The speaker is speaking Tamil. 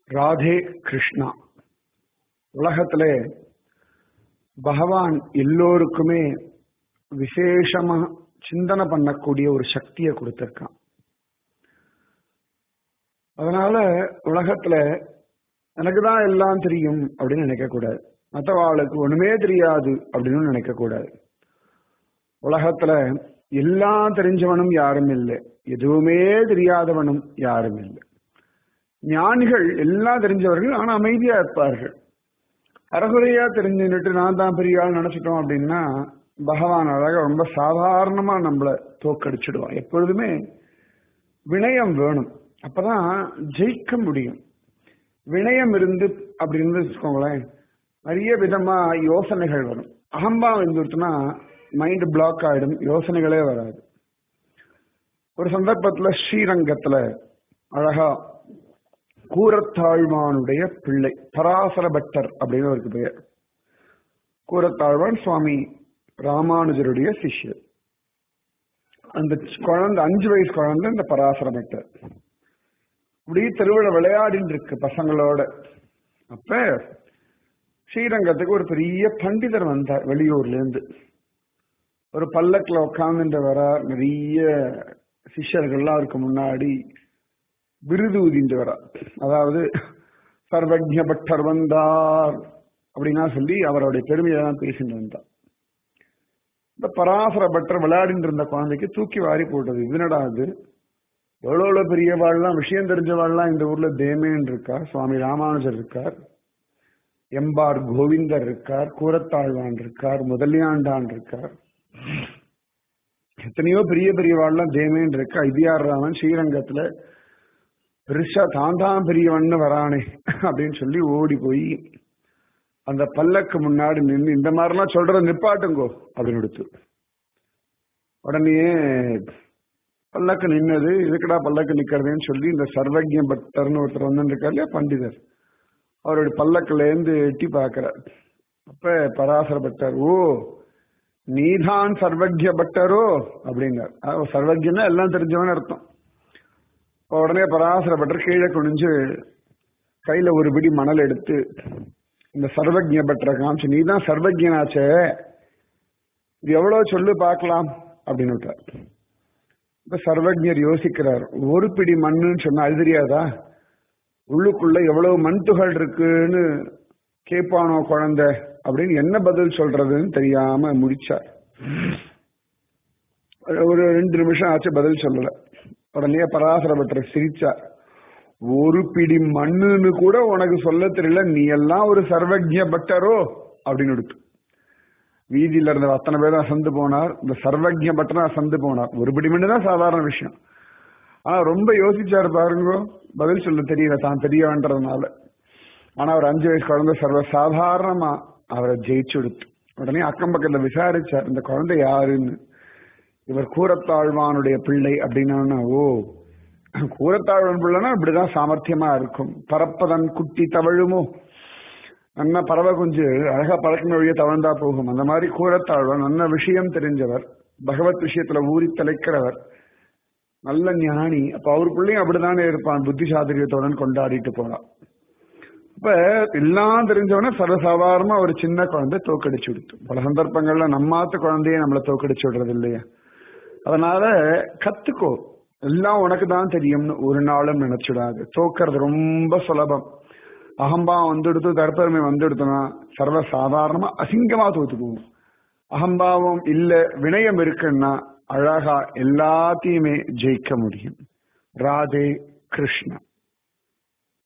ராதே கிருஷ்ணா உலகத்திலே பகவான் எல்லோருக்குமே விசேஷமா சிந்தனை பண்ணக்கூடிய ஒரு சக்தியை கொடுத்திருக்கான் அதனால உலகத்துல எனக்கு தான் எல்லாம் தெரியும் அப்படின்னு நினைக்க கூடாது மற்றவாளுக்கு ஒண்ணுமே தெரியாது அப்படின்னு நினைக்க கூடாது உலகத்துல எல்லாம் தெரிஞ்சவனும் யாரும் இல்லை எதுவுமே தெரியாதவனும் யாரும் இல்லை ஞானிகள் எல்லாம் தெரிஞ்சவர்கள் ஆனா அமைதியா இருப்பார்கள் அறகுறையா தெரிஞ்சுன்னுட்டு நான் தான் பெரிய ஆள் நினைச்சிட்டோம் அப்படின்னா பகவான் அழகா ரொம்ப சாதாரணமா நம்மள தோக்கடிச்சிடுவான் எப்பொழுதுமே வினயம் வேணும் அப்பதான் ஜெயிக்க முடியும் வினயம் இருந்து அப்படி இருந்து வச்சுக்கோங்களேன் நிறைய விதமா யோசனைகள் வரும் அகம்பாவம் இருந்துட்டுனா மைண்ட் பிளாக் ஆயிடும் யோசனைகளே வராது ஒரு சந்தர்ப்பத்துல ஸ்ரீரங்கத்துல அழகா கூரத்தாழ்வானுடைய பிள்ளை பராசர பட்டர் அப்படின்னு அவருக்கு பெயர் கூரத்தாழ்வான் சுவாமி ராமானுஜருடைய சிஷ்யர் அந்த குழந்தை அஞ்சு வயசு குழந்தை இந்த பராசர பட்டர் இப்படி தெருவில் விளையாடின்னு இருக்கு பசங்களோட அப்ப ஸ்ரீரங்கத்துக்கு ஒரு பெரிய பண்டிதர் வந்தார் வெளியூர்ல இருந்து ஒரு பல்லக்கில் உட்கார்ந்துட்டு வர நிறைய சிஷ்யர்கள்லாம் அவருக்கு முன்னாடி விருது ஊதிட்டு வரா அதாவது சர்வஜ பட்டர் வந்தார் அப்படின்னா சொல்லி அவருடைய பெருமையை தான் பேசிட்டு வந்தார் இந்த பராசர பட்டர் விளையாடிட்டு இருந்த குழந்தைக்கு தூக்கி வாரி போட்டது இதுனடா அது எவ்வளோ எவ்வளோ பெரியவாள்லாம் விஷயம் தெரிஞ்சவாள்லாம் இந்த ஊர்ல தேமேன் இருக்கா சுவாமி ராமானுஜர் இருக்கார் எம்பார் கோவிந்தர் இருக்கார் கூரத்தாழ்வான் இருக்கார் முதலியாண்டான் இருக்கார் எத்தனையோ பெரிய பெரியவாள்லாம் தேமேன் இருக்கா ஐதியார் ராமன் ஸ்ரீரங்கத்துல பெருசா தான் தான் பெரியவன்னு வரானே அப்படின்னு சொல்லி ஓடி போய் அந்த பல்லக்கு முன்னாடி நின்று இந்த மாதிரிலாம் சொல்றத நிப்பாட்டுங்கோ அப்படின்னு எடுத்து உடனே பல்லக்கு நின்னது இதுக்கடா பல்லக்கு நிக்கிறதுன்னு சொல்லி இந்த சர்வஜ்ய பக்தர்னு ஒருத்தர் வந்து இருக்கார் இல்லையா பண்டிதர் அவருடைய பல்லக்குல இருந்து எட்டி பார்க்கிறார் அப்ப பராசர பட்டர் ஓ நீதான் சர்வஜ்ய பட்டரோ அப்படின்னார் சர்வஜ்யன்னா எல்லாம் தெரிஞ்சவன் அர்த்தம் உடனே பராசர பட்டர் கீழே குனிஞ்சு கையில ஒரு பிடி மணல் எடுத்து இந்த சர்வஜ்ய பட்டரை காமிச்சு நீ தான் சர்வஜனாச்சே இது எவ்வளவு சொல்லு பார்க்கலாம் அப்படின்னு விட்டார் இப்ப சர்வஜர் யோசிக்கிறார் ஒரு பிடி மண்ணுன்னு சொன்னா அது தெரியாதா உள்ளுக்குள்ள எவ்வளவு மண் துகள் இருக்குன்னு கேட்பானோ குழந்தை அப்படின்னு என்ன பதில் சொல்றதுன்னு தெரியாம முடிச்சார் ஒரு ரெண்டு நிமிஷம் ஆச்சு பதில் சொல்லல உடனே பராசரப்பட்டர் சிரிச்சார் ஒரு பிடி மண்ணுன்னு கூட உனக்கு சொல்ல தெரியல நீ எல்லாம் ஒரு சர்வஜ பட்டரோ அப்படின்னு எடுத்து வீதியில இருந்த அத்தனை பேரும் அசந்து போனார் இந்த சர்வஜ பட்டனா அசந்து போனார் ஒரு பிடி மண்ணு தான் சாதாரண விஷயம் ஆனா ரொம்ப யோசிச்சாரு பாருங்க பதில் சொல்ல தெரியல தான் தெரியவன்றதுனால ஆனா அவர் அஞ்சு வயசு குழந்தை சர்வ சாதாரணமா அவரை ஜெயிச்சு எடுத்து உடனே அக்கம் பக்கத்துல விசாரிச்சார் இந்த குழந்தை யாருன்னு இவர் கூரத்தாழ்வானுடைய பிள்ளை அப்படின்னா ஓ கூரத்தாழ்வன் பிள்ளைனா இப்படிதான் சாமர்த்தியமா இருக்கும் பரப்பதன் குட்டி தவழுமோ நல்ல பறவை குஞ்சு அழகா பழக்கின வழியே தவழ்ந்தா போகும் அந்த மாதிரி கூரத்தாழ்வன் நல்ல விஷயம் தெரிஞ்சவர் பகவத் விஷயத்துல ஊறி தலைக்கிறவர் நல்ல ஞானி அப்ப அவருக்குள்ளேயும் அப்படித்தானே இருப்பான் புத்தி சாதுரியத்துடன் கொண்டாடிட்டு போறான் இப்ப எல்லாம் தெரிஞ்சவன சர்வசாதாரணமா ஒரு சின்ன குழந்தை தோக்கடிச்சு விடுத்து பல சந்தர்ப்பங்கள்ல நம்மாத்து குழந்தைய நம்மள தோக்கடிச்சு விடுறது இல்லையா அதனால கத்துக்கோ எல்லாம் உனக்கு தான் தெரியும்னு ஒரு நாளும் நினைச்சிடாது தோக்கிறது ரொம்ப சுலபம் அகம்பாவம் வந்துடுத்து தற்பெருமை வந்துடுத்துனா சர்வ சாதாரணமா அசிங்கமா தோத்துக்குவோம் அகம்பாவம் இல்ல வினயம் இருக்குன்னா அழகா எல்லாத்தையுமே ஜெயிக்க முடியும் ராதே கிருஷ்ணா